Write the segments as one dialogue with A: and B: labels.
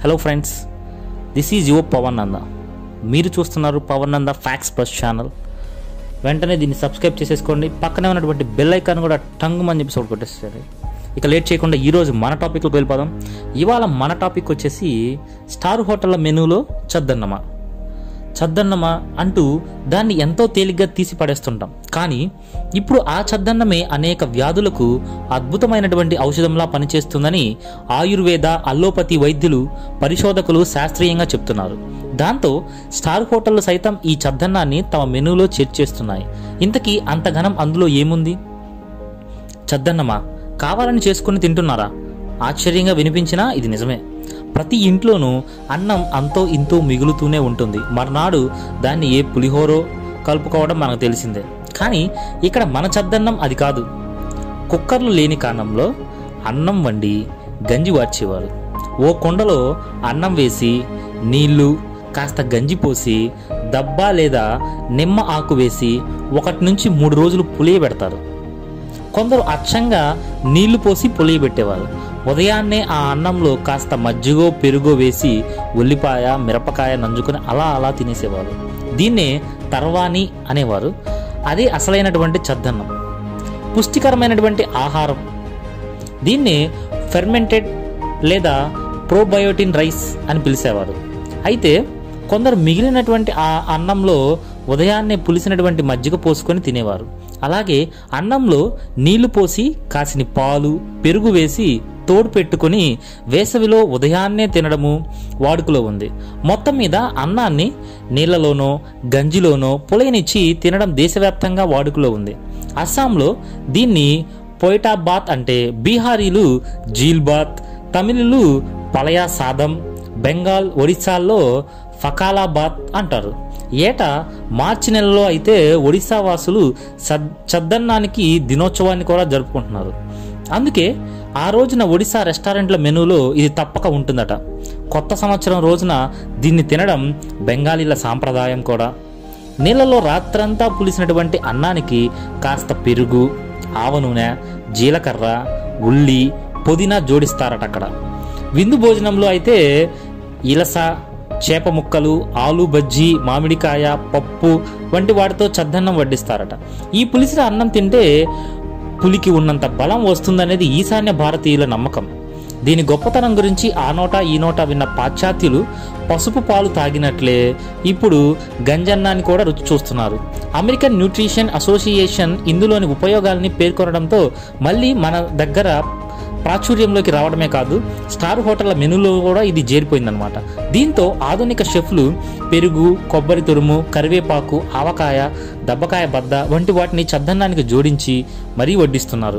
A: hello friends this is your Pavan Nanda మీరు చూస్తున్నారు Pavan Nanda facts plus channel వెంటనే దీన్ని సబ్స్క్రైబ్ చేసేసుకోండి పక్కనే ఉన్నటువంటి బెల్ ఐకాన్ కూడా టంగ్ అని చెప్పి సౌండ్ కొట్టేస్తుంది ఇక లేట్ చేయకుండా ఈరోజు మన టాపిక్లోకి వెళ్ళిపోదాం ఇవాళ మన టాపిక్ వచ్చేసి స్టార్ హోటళ్ళ మెనూలో చద్దన్నమా చద్దన్నమా అంటూ దాన్ని ఎంతో తేలిగ్గా తీసి పడేస్తుంటాం కానీ ఇప్పుడు ఆ చద్దన్నమే అనేక వ్యాధులకు అద్భుతమైనటువంటి ఔషధంలా పనిచేస్తుందని ఆయుర్వేద అల్లోపతి వైద్యులు పరిశోధకులు శాస్త్రీయంగా చెప్తున్నారు దాంతో స్టార్ హోటళ్లు సైతం ఈ చద్దన్నాన్ని తమ మెనూలో చేర్చేస్తున్నాయి ఇంతకీ అంత ఘనం అందులో ఏముంది చద్దన్నమా కావాలని చేసుకుని తింటున్నారా ఆశ్చర్యంగా వినిపించినా ఇది నిజమే ప్రతి ఇంట్లోనూ అన్నం అంతో ఇంతో మిగులుతూనే ఉంటుంది మర్నాడు దాన్ని ఏ పులిహోరో కలుపుకోవడం మనకు తెలిసిందే కానీ ఇక్కడ మన చద్దన్నం అది కాదు కుక్కర్లు లేని కారణంలో అన్నం వండి గంజి వార్చేవారు ఓ కుండలో అన్నం వేసి నీళ్లు కాస్త గంజి పోసి దబ్బా లేదా నిమ్మ ఆకు వేసి ఒకటి నుంచి మూడు రోజులు పులియబెడతారు కొందరు అచ్చంగా నీళ్లు పోసి పులియబెట్టేవారు ఉదయాన్నే ఆ అన్నంలో కాస్త మజ్జిగో పెరుగో వేసి ఉల్లిపాయ మిరపకాయ నంజుకొని అలా అలా తినేసేవారు దీన్నే తర్వాణి అనేవారు అదే అసలైనటువంటి చద్దన్నం పుష్టికరమైనటువంటి ఆహారం దీన్ని ఫెర్మెంటెడ్ లేదా ప్రోబయోటిన్ రైస్ అని పిలిచేవారు అయితే కొందరు మిగిలినటువంటి ఆ అన్నంలో ఉదయాన్నే పులిసినటువంటి మజ్జిగ పోసుకొని తినేవారు అలాగే అన్నంలో నీళ్లు పోసి కాసిన పాలు పెరుగు వేసి తోడు పెట్టుకొని వేసవిలో ఉదయాన్నే తినడము వాడుకలో ఉంది మొత్తం మీద అన్నాన్ని నీళ్లలోనో గంజిలోనో పులయనిచ్చి తినడం దేశవ్యాప్తంగా వాడుకలో ఉంది అస్సాంలో దీన్ని పొయిటా బాత్ అంటే బీహారీలు జీల్ బాత్ తమిళులు పలయా సాదం బెంగాల్ ఒడిశాల్లో ఫకాలాబాద్ అంటారు ఏటా మార్చి నెలలో అయితే ఒడిశా వాసులు సద్ చద్దన్నానికి దినోత్సవాన్ని కూడా జరుపుకుంటున్నారు అందుకే ఆ రోజున ఒడిశా రెస్టారెంట్ల మెనూలో ఇది తప్పక ఉంటుందట కొత్త సంవత్సరం రోజున దీన్ని తినడం బెంగాలీల సాంప్రదాయం కూడా నీళ్ళలో రాత్రంతా పులిసినటువంటి అన్నానికి కాస్త పెరుగు ఆవ నూనె జీలకర్ర ఉల్లి పుదీనా జోడిస్తారట అక్కడ విందు భోజనంలో అయితే ఇలస చేప ముక్కలు ఆలు బజ్జీ మామిడికాయ పప్పు వంటి వాటితో చద్దన్నం వడ్డిస్తారట ఈ పులిసిన అన్నం తింటే పులికి ఉన్నంత బలం వస్తుందనేది ఈశాన్య భారతీయుల నమ్మకం దీని గొప్పతనం గురించి ఆ నోట ఈ నోట విన్న పాశ్చాత్యులు పసుపు పాలు తాగినట్లే ఇప్పుడు గంజన్నాన్ని కూడా రుచి చూస్తున్నారు అమెరికన్ న్యూట్రిషన్ అసోసియేషన్ ఇందులోని ఉపయోగాల్ని పేర్కొనడంతో మళ్ళీ మన దగ్గర ప్రాచుర్యంలోకి రావడమే కాదు స్టార్ హోటళ్ల మెనూలో కూడా ఇది చేరిపోయిందనమాట దీంతో ఆధునిక షెఫ్లు పెరుగు కొబ్బరి తురుము కరివేపాకు ఆవకాయ దబ్బకాయ బద్ద వంటి వాటిని చద్దన్నానికి జోడించి మరీ వడ్డిస్తున్నారు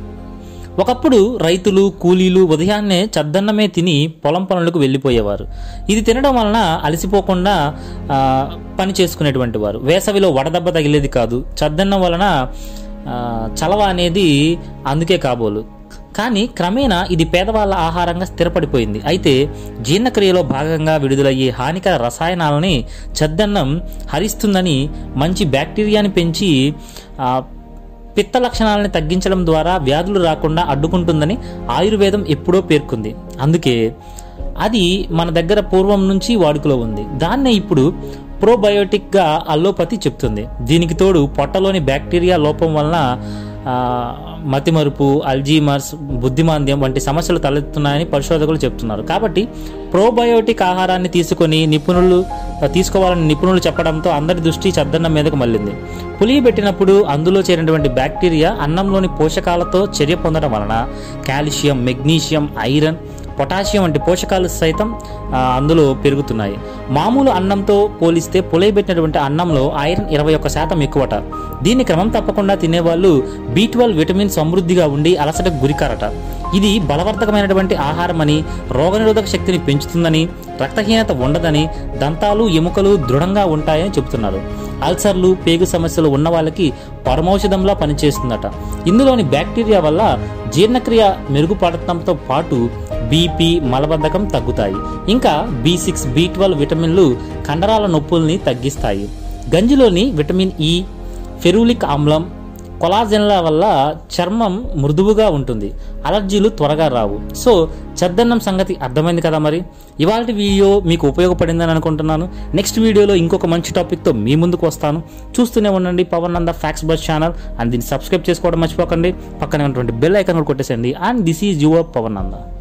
A: ఒకప్పుడు రైతులు కూలీలు ఉదయాన్నే చద్దన్నమే తిని పొలం పనులకు వెళ్ళిపోయేవారు ఇది తినడం వలన అలసిపోకుండా ఆ, పని చేసుకునేటువంటి వారు వేసవిలో వడదెబ్బ తగిలేది కాదు చద్దన్నం వలన ఆ, చలవ అనేది అందుకే కాబోలు కానీ క్రమేణా ఇది పేదవాళ్ళ ఆహారంగా స్థిరపడిపోయింది అయితే జీర్ణక్రియలో భాగంగా విడుదలయ్యే హానికర రసాయనాలని చద్దన్నం హరిస్తుందని మంచి బ్యాక్టీరియాని పెంచి ఆ, పిత్త లక్షణాలను తగ్గించడం ద్వారా వ్యాధులు రాకుండా అడ్డుకుంటుందని ఆయుర్వేదం ఎప్పుడో పేర్కొంది అందుకే అది మన దగ్గర పూర్వం నుంచి వాడుకలో ఉంది దాన్నే ఇప్పుడు ప్రోబయోటిక్గా అల్లోపతి చెప్తుంది దీనికి తోడు పొట్టలోని బ్యాక్టీరియా లోపం వలన ఆ, మతిమరుపు అల్జీమర్స్ బుద్ధిమాంద్యం వంటి సమస్యలు తలెత్తున్నాయని పరిశోధకులు చెప్తున్నారు కాబట్టి ప్రోబయోటిక్ ఆహారాన్ని తీసుకొని నిపుణులు తీసుకోవాలని నిపుణులు చెప్పడంతో అందరి దృష్టి చద్దన్నం మీదకు మళ్ళింది పులియబెట్టినప్పుడు అందులో చేరినటువంటి బ్యాక్టీరియా అన్నంలోని పోషకాలతో చర్య పొందడం వలన కాల్షియం మెగ్నీషియం ఐరన్ పొటాషియం వంటి పోషకాలు సైతం ఆ, అందులో పెరుగుతున్నాయి మామూలు అన్నంతో పోలిస్తే పులియబెట్టినటువంటి అన్నంలో ఐరన్ ఇరవై ఒక్క శాతం ఎక్కువట దీన్ని క్రమం తప్పకుండా తినేవాళ్ళు బి ట్వెల్వ్ విటమిన్ సమృద్ధిగా ఉండి అలసటకు గురికారట ఇది బలవర్ధకమైనటువంటి ఆహారం అని రోగనిరోధక శక్తిని పెంచుతుందని రక్తహీనత ఉండదని దంతాలు ఎముకలు దృఢంగా ఉంటాయని చెబుతున్నారు అల్సర్లు పేగు సమస్యలు ఉన్న వాళ్ళకి పరమౌషధంలా పనిచేస్తుందట ఇందులోని బ్యాక్టీరియా వల్ల జీర్ణక్రియ మెరుగుపడటంతో పాటు బీపీ మలబద్ధకం తగ్గుతాయి ఇంకా బి సిక్స్ బి ట్వెల్వ్ విటమిన్లు కండరాల నొప్పుల్ని తగ్గిస్తాయి గంజిలోని విటమిన్ ఇ ఫెరూలిక్ ఆమ్లం కొలాజెన్ల వల్ల చర్మం మృదువుగా ఉంటుంది అలర్జీలు త్వరగా రావు సో చద్దన్నం సంగతి అర్థమైంది కదా మరి ఇవాళ వీడియో మీకు ఉపయోగపడిందని అనుకుంటున్నాను నెక్స్ట్ వీడియోలో ఇంకొక మంచి టాపిక్తో మీ ముందుకు వస్తాను చూస్తూనే ఉండండి Pavan Nanda facts plus channel and దీన్ని సబ్స్క్రైబ్ చేసుకోవడం మర్చిపోకండి పక్కనే ఉన్నటువంటి బెల్ ఐకాన్ కూడా కొట్టేసండి and this is your Pavan Nanda